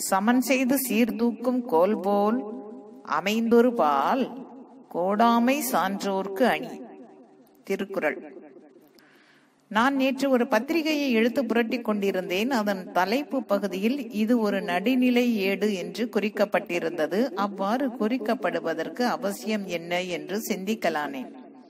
சமன் செய்து சீர்தூக்கும் கோல் போல் அமைந்தொரு பால் கோடாமை சான்றோர்க்கு அணி திருக்குறள் நான் நேற்று ஒரு பத்திரிகையை எழுத்து புரட்டிக் கொண்டிருந்தேன் அதன் தலைப்பு பகுதியில் இது ஒரு நடுநிலை ஏடு என்று குறிக்கப்பட்டிருந்தது அவ்வாறு குறிக்கப்படுவதற்கு அவசியம் என்ன என்று சிந்திக்கலானேன்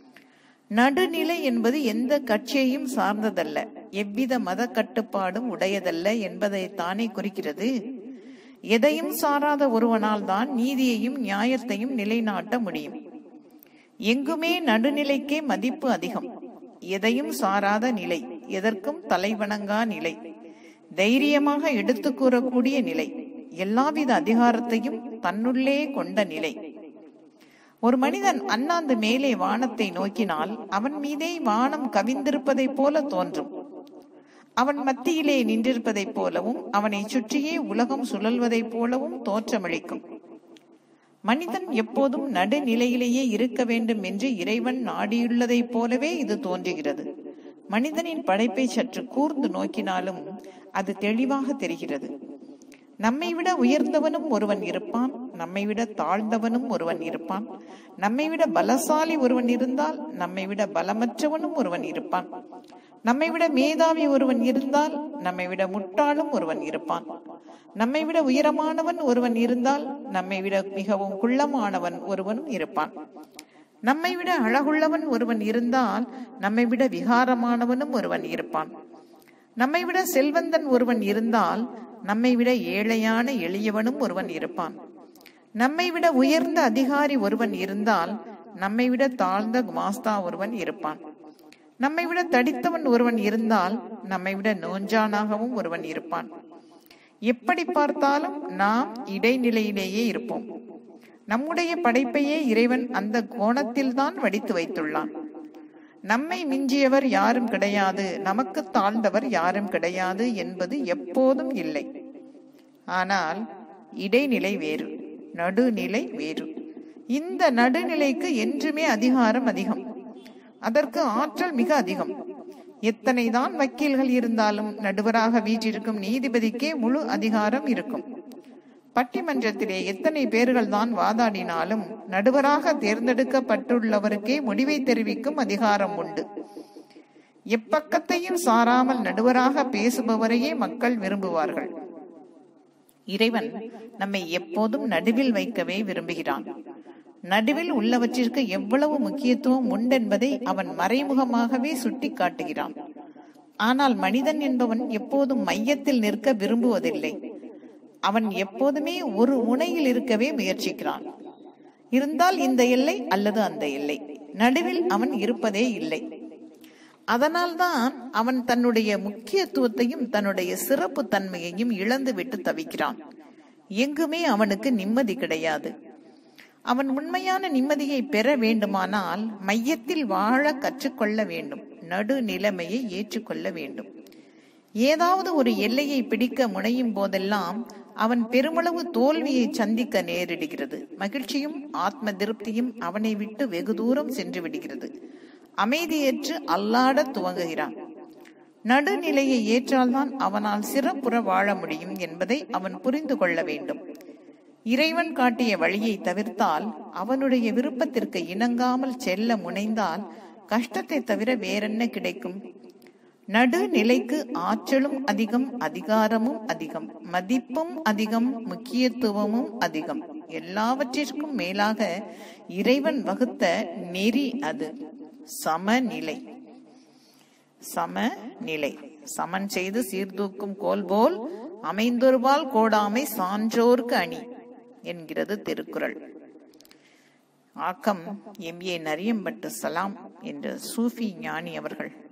நடுநிலை என்பது எந்த கட்சியையும் சார்ந்ததல்ல எவ்வித மத கட்டுப்பாடும் உடையதல்ல என்பதை தானே குறிக்கிறது எதையும் சாராத ஒருவனால் தான் நீதியையும் நியாயத்தையும் நிலைநாட்ட முடியும் எங்குமே நடுநிலைக்கே மதிப்பு அதிகம் எதையும் சாராத நிலை எதற்கும் தலைவணங்கா நிலை தைரியமாக எடுத்து கூறக்கூடிய நிலை எல்லாவித அதிகாரத்தையும் தன்னுள்ளே கொண்ட நிலை ஒரு மனிதன் அண்ணாந்து மேலே வானத்தை நோக்கினால் அவன் மீதே வானம் கவிந்திருப்பதைப் போல தோன்றும் அவன் மத்தியிலே நின்றிருப்பதைப் போலவும் அவனை சுற்றியே உலகம் சுழல்வதைப் போலவும் தோற்றமளிக்கும் மனிதன் எப்போதும் நடுநிலையிலேயே இருக்க வேண்டும் என்று இறைவன் நாடியுள்ளதைப் போலவே இது தோன்றுகிறது மனிதனின் படைப்பை சற்று கூர்ந்து நோக்கினாலும் அது தெளிவாக தெரிகிறது நம்மை விட உயர்ந்தவனும் ஒருவன் இருப்பான் நம்மை விட தாழ்ந்தவனும் ஒருவன் இருப்பான் நம்மை விட பலசாலி ஒருவன் இருந்தால் நம்மை விட பலமற்றவனும் ஒருவன் இருப்பான் நம்மை விட மேதாவி ஒருவன் இருந்தால் நம்மை விட முட்டாளும் ஒருவன் இருப்பான் நம்மை விட உயரமானவன் ஒருவன் இருந்தால் நம்மை விட மிகவும் குள்ளமானவன் ஒருவனும் இருப்பான் நம்மை விட அழகுள்ளவன் ஒருவன் இருந்தால் நம்மை விட விகாரமானவனும் ஒருவன் இருப்பான் நம்மை விட செல்வந்தன் ஒருவன் இருந்தால் நம்மை விட ஏழையான எளியவனும் ஒருவன் இருப்பான் நம்மை விட உயர்ந்த அதிகாரி ஒருவன் இருந்தால் நம்மை விட தாழ்ந்த குமாஸ்தா ஒருவன் இருப்பான் நம்மை விட தடித்தவன் ஒருவன் இருந்தால் நம்மை விட நோஞ்சானாகவும் ஒருவன் இருப்பான் எப்படி பார்த்தாலும் நாம் இடைநிலையிலேயே இருப்போம் நம்முடைய படைப்பையே இறைவன் அந்த கோணத்தில் தான் வடித்து வைத்துள்ளான் நம்மை மிஞ்சியவர் யாரும் கிடையாது நமக்கு தாழ்ந்தவர் யாரும் கிடையாது என்பது எப்போதும் இல்லை ஆனால் இடைநிலை வேறு நடுநிலை வேறு இந்த நடுநிலைக்கு என்றுமே அதிகாரம் அதிகம் அதற்கு ஆற்றல் மிக அதிகம் எத்தனைதான் வக்கீல்கள் இருந்தாலும் நடுவராக வீற்றிருக்கும் நீதிபதிக்கே முழு அதிகாரம் இருக்கும் பட்டிமன்றத்திலே எத்தனை பேர்கள் தான் வாதாடினாலும் நடுவராக தேர்ந்தெடுக்கப்பட்டுள்ளவருக்கே முடிவை தெரிவிக்கும் அதிகாரம் உண்டு எப்பக்கத்தையும் சாராமல் நடுவராக பேசுபவரையே மக்கள் விரும்புவார்கள் இறைவன் நம்மை எப்போதும் நடுவில் வைக்கவே விரும்புகிறான் நடுவில் உள்ளவற்றிற்கு எவ்வளவு முக்கியத்துவம் உண்டென்பதை அவன் மறைமுகமாகவே சுட்டி காட்டுகிறான் ஆனால் மனிதன் என்பவன் எப்போதும் மையத்தில் நிற்க விரும்புவதில்லை அவன் எப்போதுமே ஒரு முனையில் இருக்கவே முயற்சிக்கிறான் இருந்தால் இந்த எல்லை அல்லது அந்த எல்லை நடுவில் அவன் இருப்பதே இல்லை அதனால்தான் அவன் தன்னுடைய முக்கியத்துவத்தையும் தன்னுடைய சிறப்பு தன்மையையும் இழந்து விட்டு தவிக்கிறான் எங்குமே அவனுக்கு நிம்மதி கிடையாது அவன் உண்மையான நிம்மதியை பெற வேண்டுமானால் மையத்தில் வாழ கற்றுக்கொள்ள வேண்டும் நடு நிலைமையை ஏற்றுக்கொள்ள வேண்டும் ஏதாவது ஒரு எல்லையை பிடிக்க முனையும் போதெல்லாம் அவன் பெருமளவு தோல்வியை சந்திக்க நேரிடுகிறது மகிழ்ச்சியும் ஆத்ம திருப்தியும் அவனை விட்டு வெகு தூரம் சென்று விடுகிறது அமைதியேற்று அல்லாட துவங்குகிறான் நடுநிலையை ஏற்றால்தான் அவனால் சிறப்புற வாழ முடியும் என்பதை அவன் புரிந்து கொள்ள வேண்டும் இறைவன் காட்டிய வழியை தவிர்த்தால் அவனுடைய விருப்பத்திற்கு இணங்காமல் செல்ல முனைந்தால் கஷ்டத்தை தவிர வேறென்ன கிடைக்கும் நடுநிலைக்கு ஆற்றலும் அதிகம் அதிகாரமும் அதிகம் மதிப்பும் அதிகம் முக்கியத்துவமும் அதிகம் எல்லாவற்றிற்கும் மேலாக இறைவன் வகுத்த நெறி அது சமநிலை சமநிலை சமன் செய்து சீர்தூக்கும் கோல் போல் அமைந்தொருபால் கோடாமை சான்றோர்க்கு அணி என்கிறது திருக்குறள் ஆக்கம் எம் ஏ நரியம்பட்டு சலாம் என்ற சூஃபி ஞானி அவர்கள்